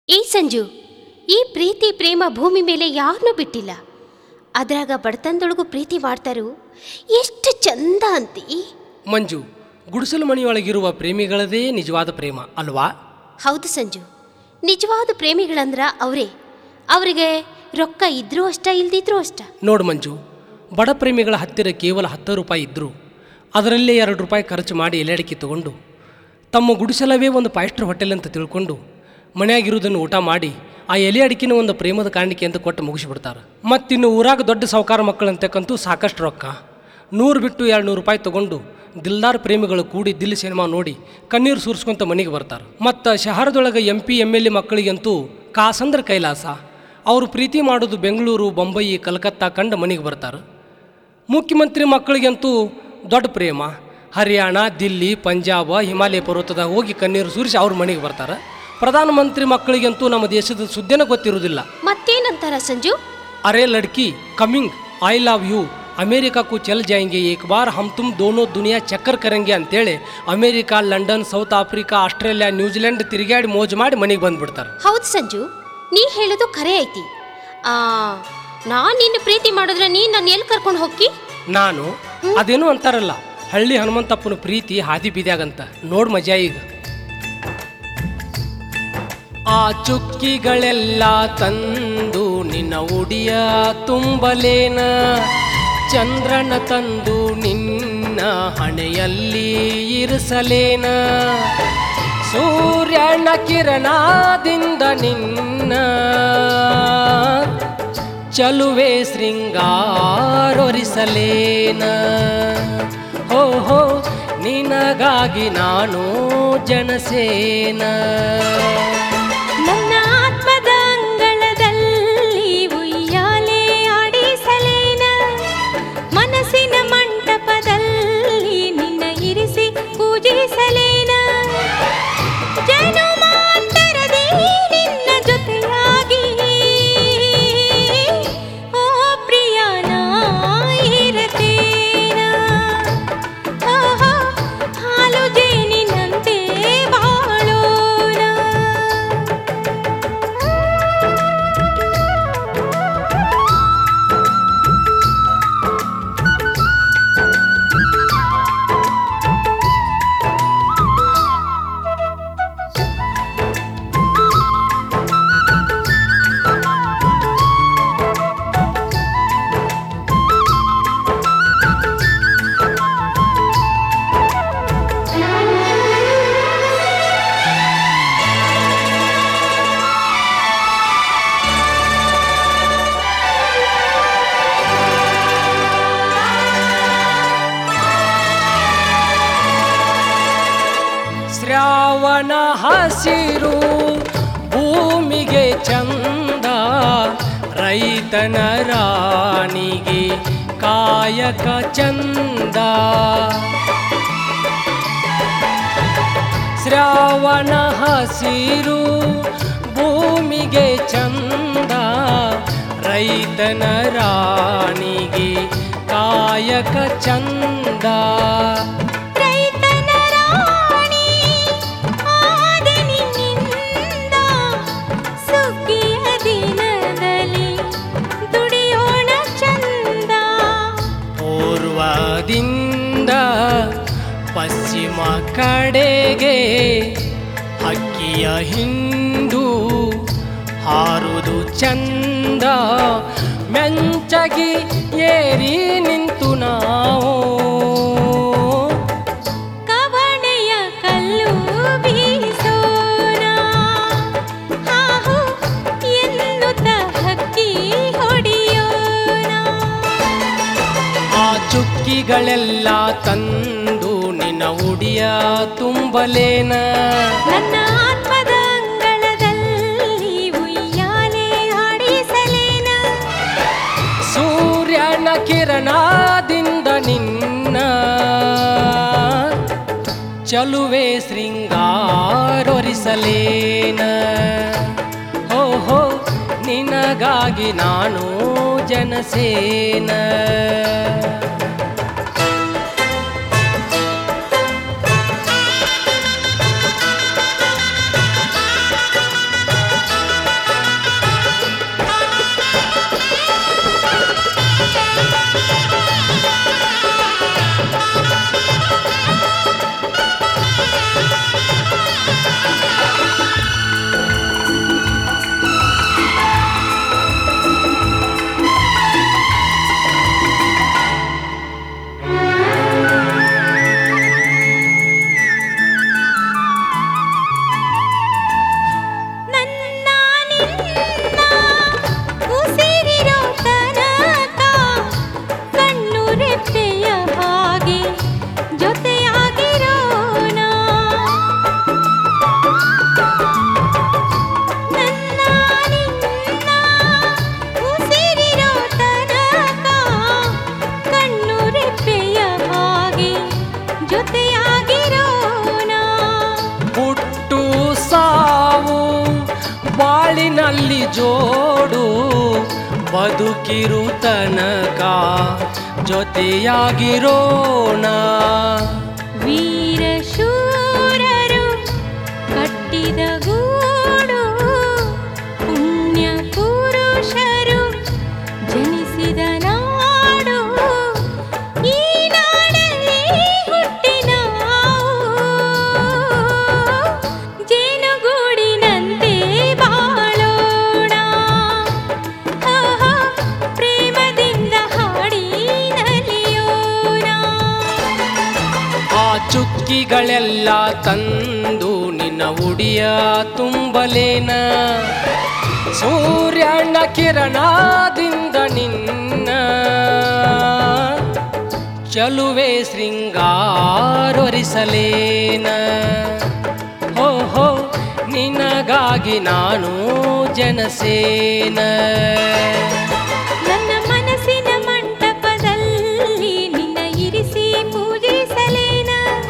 ಏ ಸಂಜು ಈ ಪ್ರೀತಿ ಪ್ರೇಮ ಭೂಮಿ ಮೇಲೆ ಯಾರನ್ನೂ ಬಿಟ್ಟಿಲ್ಲ ಅದ್ರಾಗ ಬಡತನದೊಳಗೂ ಪ್ರೀತಿ ಮಾಡ್ತಾರು ಎಷ್ಟು ಚಂದ ಅಂತಿ ಮಂಜು ಗುಡಿಸಲು ಮನೆಯೊಳಗಿರುವ ಪ್ರೇಮಿಗಳದೇ ನಿಜವಾದ ಪ್ರೇಮ ಅಲ್ವಾ ಹೌದು ಸಂಜು ನಿಜವಾದ ಪ್ರೇಮಿಗಳಂದ್ರ ಅವರೇ ಅವರಿಗೆ ರೊಕ್ಕ ಇದ್ರೂ ಅಷ್ಟ ಇಲ್ದಿದ್ರೂ ಅಷ್ಟ ನೋಡು ಮಂಜು ಬಡ ಪ್ರೇಮಿಗಳ ಹತ್ತಿರ ಕೇವಲ ಹತ್ತು ರೂಪಾಯಿ ಇದ್ದರೂ ಅದರಲ್ಲೇ ಎರಡು ರೂಪಾಯಿ ಖರ್ಚು ಮಾಡಿ ಎಲೆ ಅಡಿಕೆ ತಗೊಂಡು ತಮ್ಮ ಗುಡಿಸಲವೇ ಒಂದು ಫೈವ್ ಸ್ಟಾರ್ ಹೋಟೆಲ್ ಅಂತ ತಿಳ್ಕೊಂಡು ಮನೆಯಾಗಿರುವುದನ್ನು ಊಟ ಮಾಡಿ ಆ ಎಲೆ ಅಡಿಕೆನ ಒಂದು ಪ್ರೇಮದ ಕಾಣಿಕೆ ಅಂತ ಕೊಟ್ಟು ಮುಗಿಸಿಬಿಡ್ತಾರೆ ಮತ್ತಿನ್ನು ಊರಾಗ ದೊಡ್ಡ ಸಾವುಕಾರ ಮಕ್ಕಳಂತಕ್ಕಂತೂ ಸಾಕಷ್ಟು ರೊಕ್ಕ ನೂರು ಬಿಟ್ಟು ಎರಡು ನೂರು ರೂಪಾಯಿ ತಗೊಂಡು ದಿಲ್ದಾರ್ ಪ್ರೇಮಿಗಳು ಕೂಡಿ ದಿಲ್ ಸಿನಿಮಾ ನೋಡಿ ಕಣ್ಣೀರು ಸುರಿಸ್ಕೊಂತ ಮನೆಗೆ ಬರ್ತಾರೆ ಮತ್ತು ಶಹರದೊಳಗೆ M P M L A ಮಕ್ಕಳಿಗಂತೂ ಕಾಸಂದ್ರ ಕೈಲಾಸ ಅವರು ಪ್ರೀತಿ ಮಾಡೋದು ಬೆಂಗಳೂರು ಬೊಂಬಯಿ ಕಲ್ಕತ್ತಾ ಕಂಡು ಮನೆಗೆ ಬರ್ತಾರೆ ಮುಖ್ಯಮಂತ್ರಿ ಮಕ್ಕಳಿಗಂತೂ ದೊಡ್ಡ ಪ್ರೇಮ ಹರಿಯಾಣ ದಿಲ್ಲಿ ಪಂಜಾಬ ಹಿಮಾಲಯ ಪರ್ವತದಾಗ ಹೋಗಿ ಕಣ್ಣೀರು ಸುರಿಸಿ ಅವ್ರ ಮನೆಗೆ ಬರ್ತಾರೆ ಪ್ರಧಾನಮಂತ್ರಿ ಮಕ್ಕಳಿಗಂತೂ ನಮ್ಮ ದೇಶದ ಸುದ್ದಿನ ಗೊತ್ತಿರುವುದಿಲ್ಲ ಮತ್ತೇನಂತಾರ ಸಂಜು ಅರೆ ಲಡ್ಕಿ ಕಮಿಂಗ್ ಐ ಲವ್ ಯು ಅಮೇರಿಕಾಕ್ಕೂ ಚಲ್ ಜಾಯಂಗೆ ಏಕ್ ಬಾರ್ ಹಮ್ ತುಮ್ ದೋನೋ ದುನಿಯಾ ಚಕ್ಕರ್ ಕರಂಗೆ ಅಂತೇಳಿ America London South Africa Australia New Zealand ತಿರುಗಾಡಿ ಮೋಜು ಮಾಡಿ ಮನೆಗೆ ಬಂದ್ಬಿಡ್ತಾರೆ ಹೌದು ಸಂಜು ನೀ ಹೇಳೋದು ಖರೆ ಐತಿ ಆ ನಾನ್ ನಿನ್ನ ಪ್ರೀತಿ ಮಾಡಿದ್ರೆ ನೀ ನನ್ನ ಎಲ್ಲಿ ಕರ್ಕೊಂಡು ಹೋಗಿ ನಾನು ಅದೇನು ಅಂತಾರಲ್ಲ ಹಳ್ಳಿ ಹನುಮಂತಪ್ಪನ ಪ್ರೀತಿ ಹಾದಿ ಬೀದ್ಯಾಗಂತ ನೋಡ್ ಮಜಾ ಈಗ ಆ ಚುಕ್ಕಿಗಳೆಲ್ಲ ತಂದು ನಿನ್ನ ಉಡಿಯ ತುಂಬಲೇನ ಚಂದ್ರನ ತಂದು ನಿನ್ನ ಹಣೆಯಲ್ಲಿ ಇರಿಸಲೇನ ಸೂರ್ಯನ ಕಿರಣದಿಂದ ನಿನ್ನ ಚಲುವೆ ಶೃಂಗಾರೊರಿಸಲೇನ ಹೋ ಹೋ ನಿನಗಾಗಿ ನಾನು ಜನಸೇನ ನನ್ನ ಆತ್ಮದ ಅಂಗಳದಲ್ಲಿ ಉಯ್ಯಾಲೆ ಆಡಿಸಲೇನ ಮನಸ್ಸಿನ ಮಂಟಪದಲ್ಲಿ ನಿನ್ನ ಇರಿಸಿ ಪೂಜಿಸಲೇನ ಜನುಮಾಂತರದಿ ನಿನ್ನ ಜೊತೆಯಾಗಿ ಓ ಪ್ರಿಯನ ಇರತೇನ ಆಹಾ, ಹಾಲು ಜೇನಿನಂತೆ ಬಾಳೋಣ ಶ್ರಾವಣ ಹಸಿರು ಭೂಮಿಗೆ ಚಂದ ರೈತನ ರಾಣಿಗೆ ಕಾಯಕ ಚಂದ ಶ್ರಾವಣ ಹಸಿರು ಭೂಮಿಗೆ ಚಂದ ರೈತನ ರಾಣಿಗೆ ಕಾಯಕ ಚಂದ ರೈತನ ರಾಣಿ ಆದನಿನಿಂದ ಸುಗ್ಗಿಯ ದಿನದಲ್ಲಿ ದುಡಿಯೋಣ ಚಂದ ಪೂರ್ವದಿಂದ ಪಶ್ಚಿಮ ಕಡೆಗೆ ಹಕ್ಕಿಯ ಹಿಂಡು ಹಾರುದು ಚಂದ ಮೆಂಚಗಿ ಏರಿ ನಿಂತು ನಾವು ಕವಣೆಯ ಕಲ್ಲು ಬೀಸೋಣ ಹಾಹು ಎನ್ನುತ್ತ ಹಕ್ಕಿ ಹೊಡೆಯೋಣ ಆ ಚುಕ್ಕಿಗಳೆಲ್ಲ ತಂದು ನಿನ್ನ ಉಡಿಯ ತುಂಬಲೇನ ನನ್ನ ಆತ್ಮದ ಅಂಗಳದಲ್ಲಿ ಉಯ್ಯಾಲೆ ಆಡಿಸಲೇನ ಸೂರ್ಯನ ಕಿರಣದಿಂದ ನಿನ್ನ ಚಲುವೆ ಶೃಂಗಾರೊರಿಸಲೇನ ಓಹೋ ನಿನಗಾಗಿ ನಾನು ಜನಸೇನ ಬಾಳಲ್ಲಿ ಜೋಡು ಬದುಕಿರು ತನಕ ಜೊತೆಯಾಗಿರೋಣ ವೀರ ಶೂರರು ಕಟ್ಟಿದ ಗೂಡು ಪುಣ್ಯ ಪುರುಷರು ಜನಿಸಿದ ನಾಡು ಈ ನಾಡಲ್ಲಿ ಹುಟ್ಟಿ ನಾವು ಜೇನುಗೂಡಿನಂತೆ ಬಾಳೋಣ ಆಹಾ, ಪ್ರೇಮದಿಂದ ಹಾಡಿ ನಲಿಯೋಣ ಆ ಚುಕ್ಕಿಗಳೆಲ್ಲ ತಂದು ನಿನ್ನ ಉಡಿಯ ತುಂಬಲೇನ ಸೂರ್ಯನ ಕಿರಣದಿಂದ ನಿನ್ನ ಚಲುವೆ ಶೃಂಗಾರೊರಿಸಲೇನ ಹೋ ಹೋ ನಿನಗಾಗಿ ನಾನು ಜನಸೇನ ನನ್ನ ಮನಸ್ಸಿನ ಮಂಟಪದಲ್ಲಿ ನಿನ್ನ ಇರಿಸಿ ಪೂಜಿಸಲೇನ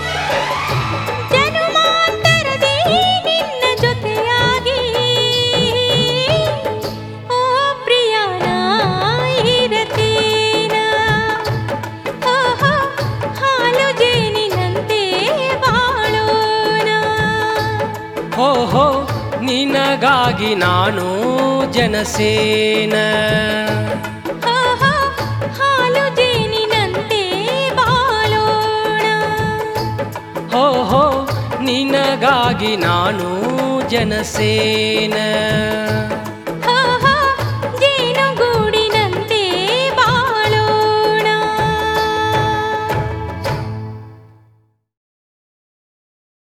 ಜನುಮಾಂತರದೇ ನಿನ್ನ ಜೊತೆಯಾಗಿ ಓ ಪ್ರಿಯನ ಇರತೇನ ಓಹೋ ಹಾಲು ಜೇನಿನಂತೆ ಬಾಳೋಣ ಹೋ ಹೋ ನಿನಗಾಗಿ ನಾನು ಜನಸೇನ ಆಹಾ, ಹಾಲು ಜೇನಿನಂತೆ ಬಾಳೋಣ ಹೋ ಹೋ ನಿನಗಾಗಿ ನಾನು ಜನಸೇನ